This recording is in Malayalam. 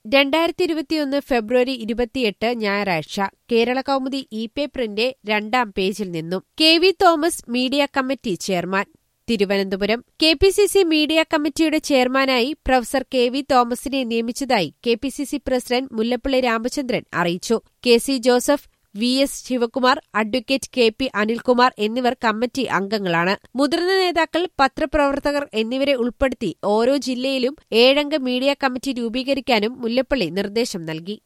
രണ്ടായിരത്തി ഇരുപത്തിയൊന്ന് ഫെബ്രുവരി ഇരുപത്തിയെട്ട് ഞായറാഴ്ച കേരള കൗമുദി ഇ പേപ്പറിന്റെ രണ്ടാം പേജിൽ നിന്നും K V Thomas media committee chairman Thiruvananthapuram K P C C media കമ്മിറ്റിയുടെ ചെയർമാനായി പ്രൊഫസർ കെ വി തോമസിനെ നിയമിച്ചതായി K P C C president Mullappally Ramachandran അറിയിച്ചു K C Joseph V S Sivakumar advocate K P Anilkumar എന്നിവർ കമ്മിറ്റി അംഗങ്ങളാണ് മുതിർന്ന നേതാക്കൾ പത്രപ്രവർത്തകർ എന്നിവരെ ഉൾപ്പെടുത്തി ഓരോ ജില്ലയിലും ഏഴംഗ മീഡിയ കമ്മിറ്റി രൂപീകരിക്കാനും മുല്ലപ്പള്ളി നിർദ്ദേശം നൽകി